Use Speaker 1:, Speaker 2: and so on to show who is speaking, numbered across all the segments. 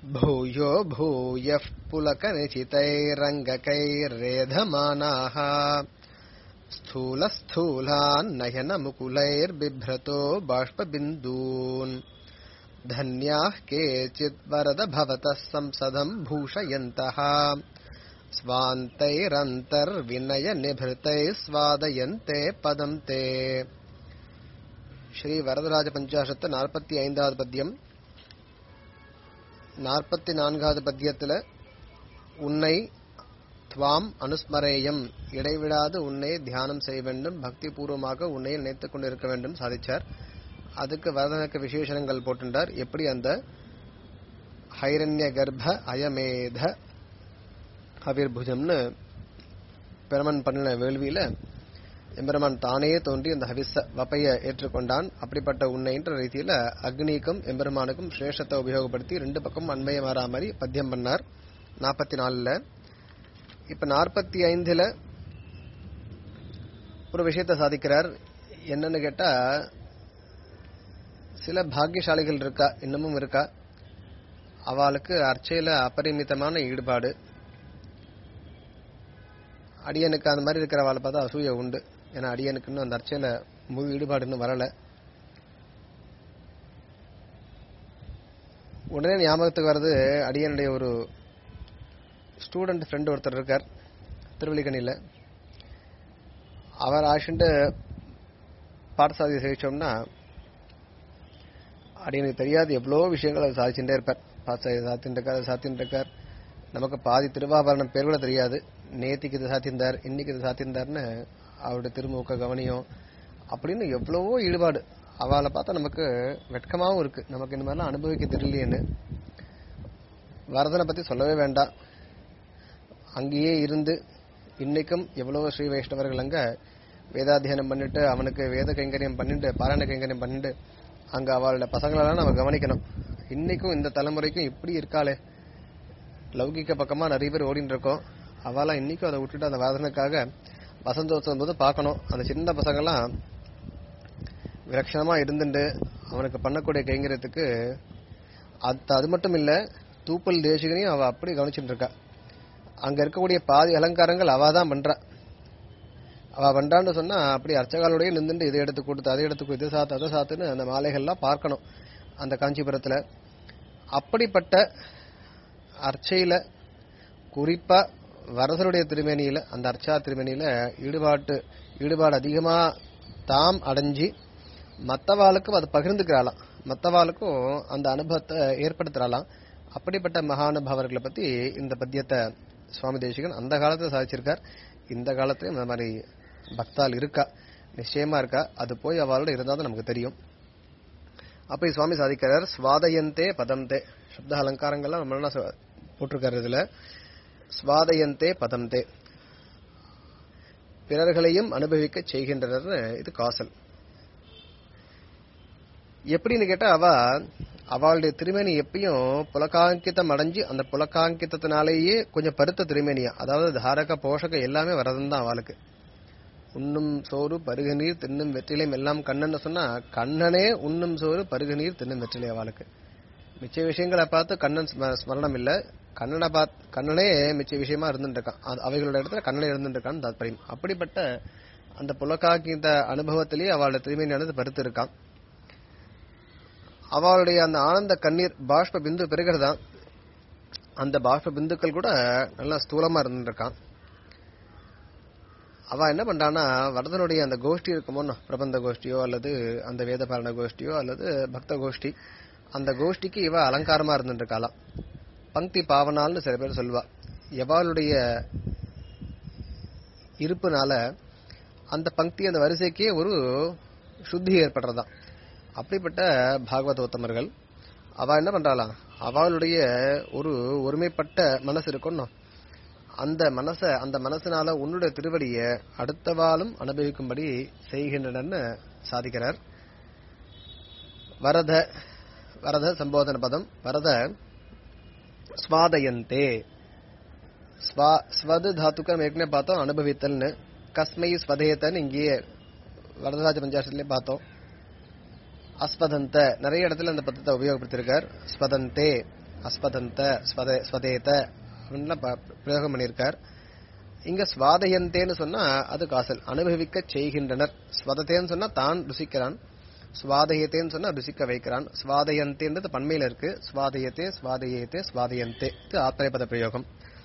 Speaker 1: भूयो भूयः पुलकनिचितैरङ्गकैर्रेधमानाः स्थूलस्थूलान्नयनमुकुलैर्बिभ्रतो बाष्पबिन्दून् धन्याः केचित् वरद भवतः संसदम् भूषयन्तः स्वान्तैरन्तर्विनयनिभृतैः स्वादयन्ते पदम् ते ஸ்ரீ வரதராஜ பஞ்சாசத்து நாற்பத்தி ஐந்தாவது பத்தியம் நாற்பத்தி நான்காவது பத்தியத்துல உன்னை துவாம் அனுஸ்மரேயம் இடைவிடாது உன்னை தியானம் செய்ய வேண்டும் பக்தி பூர்வமாக உன்னை நினைத்துக் கொண்டிருக்க வேண்டும் சாதிச்சார் அதுக்கு வரதனுக்கு விசேஷணங்கள் போட்டுட்டார் எப்படி அந்த ஹைரண்ய கர்ப்ப அயமேத ஹவிர்புஜம்னு பெருமன் பண்ணின வேள்வியில எம்பெருமான் தானே தோன்றி அந்த ஹவிச வப்பைய ஏற்றுக்கொண்டான் அப்படிப்பட்ட உன்னைன்ற ரீதியில அக்னிக்கும் எம்பெருமானுக்கும் சிரேஷத்தை உபயோகப்படுத்தி ரெண்டு பக்கம் அண்மைய மாறா மாதிரி பத்தியம் பண்ணார் நாற்பத்தி நாலுல இப்ப நாற்பத்தி ஐந்துல ஒரு விஷயத்த சாதிக்கிறார் என்னன்னு கேட்டா சில பாக்கியசாலிகள் இருக்கா இன்னமும் இருக்கா அவளுக்கு அர்ச்சையில அபரிமிதமான ஈடுபாடு அடியனுக்கு அந்த மாதிரி இருக்கிறவாளை பார்த்தா அசூய உண்டு ஏன்னா அடியனுக்குன்னு அந்த அர்ச்சையில முழு ஈடுபாடுன்னு வரல உடனே ஞாபகத்துக்கு வர்றது அடியனுடைய ஒரு ஸ்டூடெண்ட் ஃப்ரெண்ட் ஒருத்தர் இருக்கார் திருவள்ளிக்கணியில் அவர் ஆஷிண்டு பாடசாலை சேவிச்சோம்னா அடியனுக்கு தெரியாது எவ்வளோ விஷயங்கள் அவர் சாதிச்சுட்டே இருப்பார் பாடசாலை சாத்தின்னு இருக்கார் சாத்தின்னு இருக்கார் நமக்கு பாதி திருவாபரணம் பேர் கூட தெரியாது நேத்திக்கு இது சாத்தியிருந்தார் இன்னைக்கு இது சாத்தியிருந்தார்னு அவருடைய திருமுக கவனியம் அப்படின்னு எவ்வளவோ ஈடுபாடு அவளை பார்த்தா நமக்கு வெட்கமாவும் இருக்கு நமக்கு இந்த மாதிரிலாம் அனுபவிக்க தெரியலையேன்னு வரதனை பத்தி சொல்லவே வேண்டாம் அங்கேயே இருந்து இன்னைக்கும் எவ்வளவோ ஸ்ரீ வைஷ்ணவர்கள் அங்க வேதாத்தியனம் பண்ணிட்டு அவனுக்கு வேத கைங்கரியம் பண்ணிட்டு பாராயண கைங்கரியம் பண்ணிட்டு அங்க அவளோட பசங்களெல்லாம் நம்ம கவனிக்கணும் இன்னைக்கும் இந்த தலைமுறைக்கும் இப்படி இருக்காளே லௌகிக்க பக்கமா நிறைய பேர் ஓடிட்டு இருக்கோம் அவெல்லாம் இன்னைக்கும் அதை விட்டுட்டு அந்த வாதனைக்காக வசந்தோத்சவம் போது பார்க்கணும் அந்த சின்ன பசங்கெல்லாம் விலட்சணமா இருந்துட்டு அவனுக்கு பண்ணக்கூடிய கைங்கிறதுக்கு அது அது மட்டும் இல்ல தூப்பல் தேசிகனையும் அவ அப்படி கவனிச்சுட்டு இருக்கா அங்க இருக்கக்கூடிய பாதி அலங்காரங்கள் அவ தான் பண்றா அவ பண்றான்னு சொன்னா அப்படி அர்ச்சகாலோடய நின்றுட்டு இதை எடுத்து கொடுத்து அதை எடுத்து கொடுத்து இதை சாத்து அதை சாத்துன்னு அந்த மாலைகள்லாம் பார்க்கணும் அந்த காஞ்சிபுரத்துல அப்படிப்பட்ட அர்ச்சையில குறிப்பா வரதனுடைய திருமேனியில அந்த அர்ச்சா திருமேனியில ஈடுபாட்டு ஈடுபாடு அதிகமா தாம் அடைஞ்சி மத்தவாளுக்கும் அதை பகிர்ந்துக்கிறாளாம் மத்தவாளுக்கும் அந்த அனுபவத்தை ஏற்படுத்துறாளாம் அப்படிப்பட்ட மகானுபாவர்களை பத்தி இந்த பத்தியத்தை சுவாமி தேசிகன் அந்த காலத்துல சாதிச்சிருக்கார் இந்த காலத்திலயும் இந்த மாதிரி பக்தால் இருக்கா நிச்சயமா இருக்கா அது போய் அவளோட இருந்தாதான் நமக்கு தெரியும் அப்ப சுவாமி சாதிக்கிறார் ஸ்வாதயந்தே பதம்தே சப்த அலங்காரங்கள்லாம் நம்ம என்ன போட்டிருக்காரு இதுல ஸ்வாதயந்தே பதம்தே பிறர்களையும் அனுபவிக்க செய்கின்றனர் இது காசல் எப்படின்னு கேட்டா அவ அவளுடைய திருமேனி எப்பயும் புலகாங்கித்தம் அடைஞ்சு அந்த புலகாங்கித்தத்தினாலேயே கொஞ்சம் பருத்த திருமேனியா அதாவது தாரக போஷக எல்லாமே வரதன் தான் அவளுக்கு உண்ணும் சோறு பருக நீர் தின்னும் வெற்றிலையும் எல்லாம் கண்ணன்னு சொன்னா கண்ணனே உண்ணும் சோறு பருக நீர் தின்னும் வெற்றிலை அவளுக்கு மிச்ச விஷயங்களை பார்த்து கண்ணன் ஸ்மரணம் இல்ல கண்ணனை பார்த்து கண்ணனே மிச்ச விஷயமா இருந்துட்டு இருக்கான் அவைகளோட இடத்துல கண்ணனே இருந்துட்டு இருக்கான்னு தாத்பரியம் அப்படிப்பட்ட அந்த புலக்காக்கித்த அனுபவத்திலேயே அவளோட திருமணியானது பருத்து இருக்கான் அவளுடைய அந்த ஆனந்த கண்ணீர் பாஷ்ப பிந்து பெருகிறதான் அந்த பாஷ்ப பிந்துக்கள் கூட நல்லா ஸ்தூலமா இருந்துட்டு இருக்கான் அவ என்ன பண்றான்னா வரதனுடைய அந்த கோஷ்டி இருக்குமோ பிரபந்த கோஷ்டியோ அல்லது அந்த வேதபாரண கோஷ்டியோ அல்லது பக்த கோஷ்டி அந்த கோஷ்டிக்கு இவ அலங்காரமா இருந்துட்டு இருக்காளாம் பங்கி பாவனால்னு சில பேர் சொல்வா எவாளுடைய இருப்புனால அந்த பங்கி அந்த வரிசைக்கே ஒரு சுத்தி ஏற்படுறதாம் அப்படிப்பட்ட பாகவதோத்தமர்கள் அவ என்ன பண்றாளாம் அவளுடைய ஒரு ஒருமைப்பட்ட மனசு இருக்கணும் அந்த மனச அந்த மனசினால உன்னுடைய திருவடிய அடுத்தவாளும் அனுபவிக்கும்படி செய்கின்றனன்னு சாதிக்கிறார் வரத வரத சம்போதன பதம் வரத ஸ்வாதயந்தே ஸ்வா ஸ்வது தாத்துக்கம் ஏற்கனவே பார்த்தோம் அனுபவித்தல்னு கஸ்மை ஸ்வதேத்தன்னு இங்கேயே வரதராஜ பஞ்சாசத்திலே பார்த்தோம் அஸ்வதந்த நிறைய இடத்துல அந்த பதத்தை உபயோகப்படுத்தியிருக்கார் ஸ்வதந்தே அஸ்வதந்த ஸ்வத ஸ்வதேத அப்படின்லாம் ப- பிரயோகம் பண்ணியிருக்கார் இங்க ஸ்வாதயந்தேன்னு சொன்னா அது காசல் அனுபவிக்க செய்கின்றனர் ஸ்வதத்தேன்னு சொன்னா தான் ருசிக்கிறான் ஸ்வாதயத்தேன்னு சொன்னா ருசிக்க வைக்கிறான் ஸ்வாதயந்தேன்றது பண்மையில இருக்கு ஸ்வாதயத்தே ஸ்வாதயத்தே ஸ்வாதயந்தே இது ஆத்திரேபத பிரயோகம்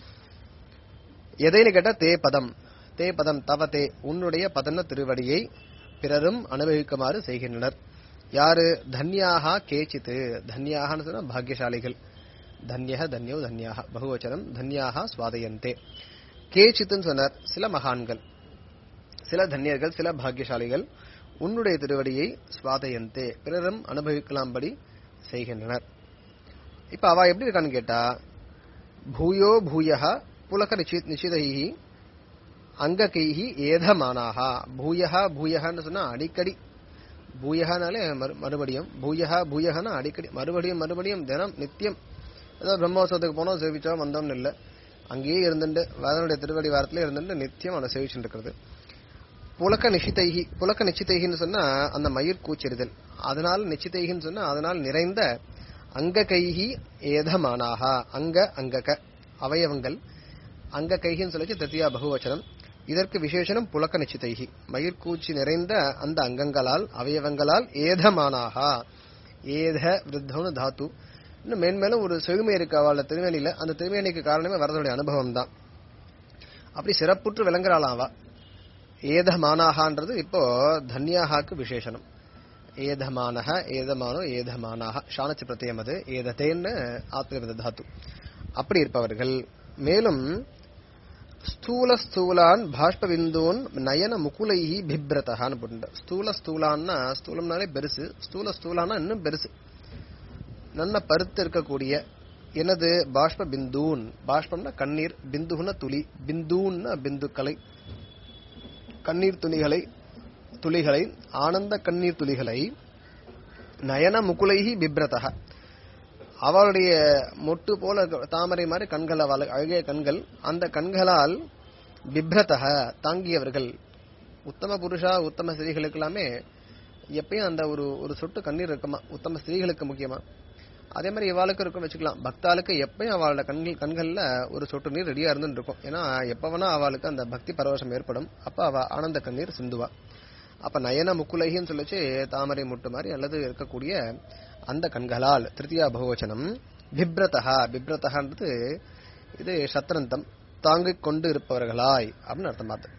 Speaker 1: எதைன்னு கேட்டா தே பதம் தே பதம் தவ தே உன்னுடைய பதன்ன திருவடியை பிறரும் அனுபவிக்குமாறு செய்கின்றனர் யாரு தன்யாகா கேச்சித்து தன்யாகன்னு சொன்னா பாக்கியசாலிகள் தன்யக தன்யோ தன்யாக பகுவச்சனம் தன்யாக சுவாதயந்தே கேச்சித்துன்னு சொன்னார் சில மகான்கள் சில தன்யர்கள் சில பாக்கியசாலிகள் உன்னுடைய திருவடியை சுவாதயந்தே பிறரும் அனுபவிக்கலாம்படி செய்கின்றனர் இப்ப அவ எப்படி இருக்கான்னு கேட்டா பூயோ பூயः புலக நிச்சி- நிச்சிதைஹி அங்ககைஹி ஏதமானாக பூயஹ பூயஹன்னு சொன்னா அடிக்கடி பூயஹனாலே மறு- மறுபடியும் பூயஹ பூயஹனா அடிக்கடி மறுபடியும் மறுபடியும் தினம் நித்தியம் ஏதோ பிரம்மோத்சவத்துக்கு போனோம் சேவிச்சோம் வந்தோம்னு இல்லை அங்கேயே இருந்துட்டு வேதனுடைய திருவடி வாரத்திலே இருந்துட்டு நித்தியம் அதை சேவிச்சுட்டு இருக்கிறது புலக்க நிச்சிதைகி புலக்க நிச்சிதைகின்னு சொன்னா அந்த மயிர் கூச்செறிதல் அதனால் நிச்சிதைகின்னு சொன்னா அதனால் நிறைந்த அங்க கைகி ஏதமானாக அங்க அங்கக அவயவங்கள் அங்க கைகின்னு சொல்லி தத்தியா பகுவச்சனம் இதற்கு விசேஷனம் புலக்க நிச்சிதைகி மயிர்கூச்சி நிறைந்த அந்த அங்கங்களால் அவயவங்களால் ஏதமானாக ஏத விருத்தம்னு தாத்து இன்னும் மேன்மேலும் ஒரு செழுமை இருக்கு அவள திருமேனியில அந்த திருமேனிக்கு காரணமே வரதனுடைய அனுபவம் தான் அப்படி சிறப்புற்று விளங்குறாளாம் அவ ஏதமானாகன்றது இப்போ தன்யாகாக்கு விசேஷனம் ஏதமானக ஏதமானோ ஏதமானாக ஷானச்சு பிரத்யம் அது ஏதத்தேன்னு ஆத்மவித தாத்து அப்படி இருப்பவர்கள் மேலும் ஸ்தூல ஸ்தூலான் பாஷ்ப பிந்தூன் நயன முகுலைஹி பிப்ரதஹான்னு போட்டு ஸ்தூல ஸ்தூலான்னா ஸ்தூலம்னாலே பெருசு ஸ்தூல ஸ்தூலான்னா இன்னும் பெருசு நல்ல பருத்து இருக்கக்கூடிய எனது பாஷ்ப பிந்தூன் பாஷ்பம்னா கண்ணீர் பிந்துகுன்னா துளி பிந்தூன்னா பிந்துக்களை கண்ணீர் துளிகளை துளிகளை ஆனந்த கண்ணீர் துளிகளை நயன முகுலைஹி பிப்ரதஹ அவளுடைய மொட்டு போல இருக்க- தாமரை மாதிரி கண்கள் அவள் அழகிய கண்கள் அந்த கண்களால் பிப்ரதக தாங்கியவர்கள் உத்தம புருஷா உத்தம ஸ்திரீகளுக்கு எல்லாமே எப்பயும் அந்த ஒரு ஒரு சொட்டு கண்ணீர் இருக்குமா உத்தம ஸ்திரீகளுக்கு முக்கியமா அதே மாதிரி இவாளுக்கு இருக்கும் வச்சுக்கலாம் பக்தாளுக்கு எப்பயும் அவளோட கண்கள் கண்கள்ல ஒரு சொட்டு நீர் ரெடியா இருந்துட்டு இருக்கும் ஏன்னா எப்ப வேணா அவளுக்கு அந்த பக்தி பரவசம் ஏற்படும் அப்ப அவ ஆனந்த கண்ணீர் சிந்துவா அப்ப நயன முக்குலைகின்னு சொல்லிச்சு தாமரை முட்டு மாதிரி அல்லது இருக்கக்கூடிய அந்த கண்களால் திருத்தியா பகுவச்சனம் பிப்ரதஹா பிப்ரதஹான்றது இது சத்ரந்தம் தாங்கிக் கொண்டு இருப்பவர்களாய் அப்படின்னு அர்த்தம் பார்த்து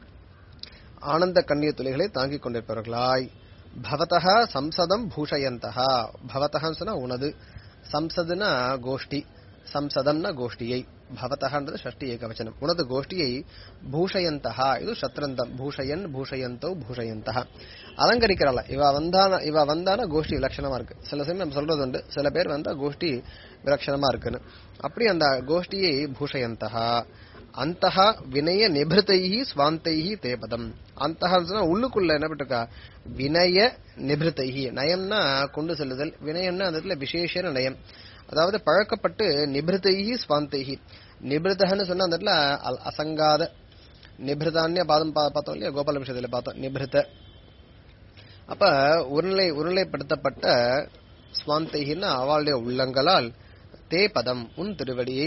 Speaker 1: ஆனந்த கண்ணீர் துளிகளை தாங்கிக் கொண்டிருப்பவர்களாய் பவதः சம்சதம் பூஷயந்தः பவதஹன்னு சொன்னா உனது சம்சதுனா கோஷ்டி சம்சதம்னா கோஷ்டியை பவதஹன்றது ஷஷ்டி ஏகவச்சனம் உனது கோஷ்டியை பூஷயந்தஹா இது சத்ரந்தம் பூஷயன் பூஷயந்தோ பூஷயந்தஹ அலங்கரிக்கிறாள இவ வந்தான இவ வந்தான கோஷ்டி விலட்சணமா இருக்கு சில சமயம் நம்ம சொல்றது உண்டு சில பேர் வந்தா கோஷ்டி விலட்சணமா இருக்குன்னு அப்படி அந்த கோஷ்டியை பூஷயந்தஹா அந்தஹ வினய நிபிருத்தைஹி ஸ்வாந்தைஹி தேபதம் அந்தஹ சொன்னா உள்ளுக்குள்ள என்ன பண்ணிருக்கா வினய நிபிருத்தைஹி நயம்னா கொண்டு செல்லுதல் வினயம்னா அந்த இடத்துல விசேஷன நயம் அதாவது பழக்கப்பட்டு நிபிருத்தைஹி ஸ்வாந்தைஹி நிபிருதன்னு சொன்னா அந்த இடத்துல அல்- அசங்காத நிபிருதான்ய பாதம் பா- பார்த்தோம் இல்லையா கோபால விஷயத்துல பார்த்தோம் நிபிருத அப்ப உருளை உருளைப்படுத்தப்பட்ட ஸ்வாந்தைகின்னா அவளுடைய உள்ளங்களால் தே பதம் உன் திருவடியை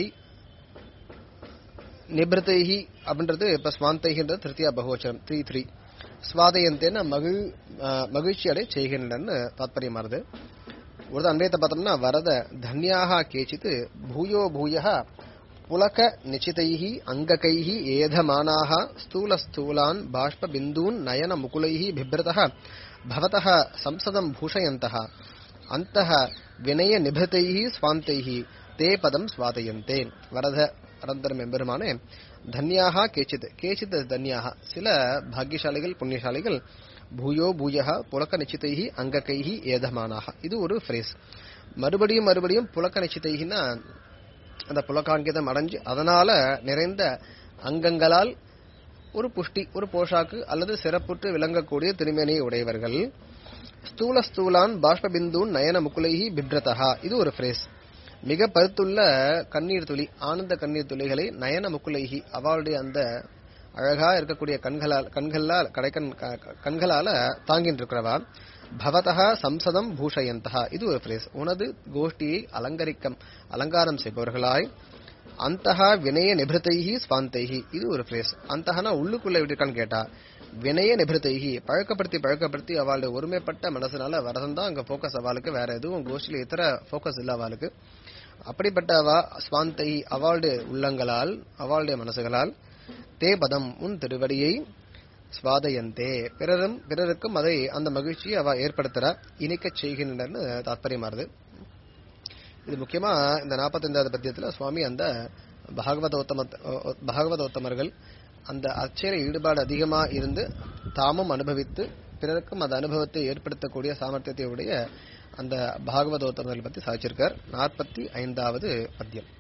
Speaker 1: நிபிருத்தைஹி அப்படின்றது இப்ப ஸ்வாந்தைகின்றது திருத்தியா பகுவச்சனம் த்ரீ த்ரீ ஸ்வாதயந்தேன மகிழ் ஆஹ் மகிழ்ச்சி அடை செய்கின்றன்னு தாத்பரியமானது ஒரு அன்றையத்தை பார்த்தோம்னா வரத தன்யாக கேச்சித் பூயோ பூய புலக நிச்சிதைஹி அங்ககைஹி ஏதமானாக ஸ்தூல ஸ்தூலான் பாஷ்ப பிந்தூன் நயன முகுலைஹி பிப்ரதः பவதः சம்சதம் பூஷயந்தः அந்தः வினய நிபத்தைஹி ஸ்வாந்தைஹி தே பதம் ஸ்வாதயந்தே வரத அனந்தரம் எம்பெருமானே தன்யாக கேச்சித் கேச்சித் தன்யாக சில பாக்கியசாலிகள் புண்ணியசாலிகள் பூயோ பூயः புலக்க நிச்சிதைஹி அங்ககைஹி ஏதமானாக இது ஒரு ஃப்ரேஸ் மறுபடியும் மறுபடியும் புலக்க நிச்சிதைஹின்னா அந்த புலகாங்கிதம் அடைஞ்சு அதனால நிறைந்த அங்கங்களால் ஒரு புஷ்டி ஒரு போஷாக்கு அல்லது சிறப்புற்று விளங்கக்கூடிய திருமேனியை உடையவர்கள் ஸ்தூல ஸ்தூலான் பாஷ்பபிந்தூன் நயன முகுலைஹி பிப்ரதஹா இது ஒரு ஃப்ரேஸ் மிக பருத்துள்ள கண்ணீர் துளி ஆனந்த கண்ணீர் துளிகளை நயன முகுலைஹி அவளுடைய அந்த அழகா இருக்கக்கூடிய கண்களால் கண்களால் கடைக்கண் க- க- கண்களால தாங்கிட்டு இருக்கிறவா பவதः சம்சதம் பூஷயந்தः இது ஒரு ஃப்ரேஸ் உனது கோஷ்டியை அலங்கரிக்கம் அலங்காரம் செய்பவர்களாய் அந்தஹ வினய நிபிருத்தைஹி ஸ்வாந்தைஹி இது ஒரு ஃப்ரேஸ் அந்தஹனா உள்ளுக்குள்ள எப்படி இருக்கான்னு கேட்டா வினய நிபிருத்தைஹி பழக்கப்படுத்தி பழக்கப்படுத்தி அவளுடைய ஒருமைப்பட்ட மனசுனால வரதம் தான் அங்க ஃபோக்கஸ் அவளுக்கு வேற எதுவும் கோஷ்டியில இத்தர ஃபோக்கஸ் இல்ல அவளுக்கு அப்படிப்பட்ட அவ ஸ்வாந்தை அவளுடைய உள்ளங்களால் அவளுடைய மனசுகளால் தே பதம் உன் திருவடியை ஸ்வாதயந்தே பிறரும் பிறருக்கும் அதை அந்த மகிழ்ச்சியை அவ ஏற்படுத்துறா இனிக்கச் செய்கின்றன்னு தாத்பரியமாறுது இது முக்கியமா இந்த நாற்பத்தைந்தாவது பத்தியத்துல சுவாமி அந்த பாகவதோத்தம பாகவதோத்தமர்கள் அந்த அர்ச்சையில ஈடுபாடு அதிகமா இருந்து தாமும் அனுபவித்து பிறருக்கும் அந்த அனுபவத்தை ஏற்படுத்தக்கூடிய சாமர்த்தியத்தை உடைய அந்த பாகவதோத்தமர்கள் பத்தி சாதிச்சிருக்கார் நாற்பத்தி ஐந்தாவது பத்தியம்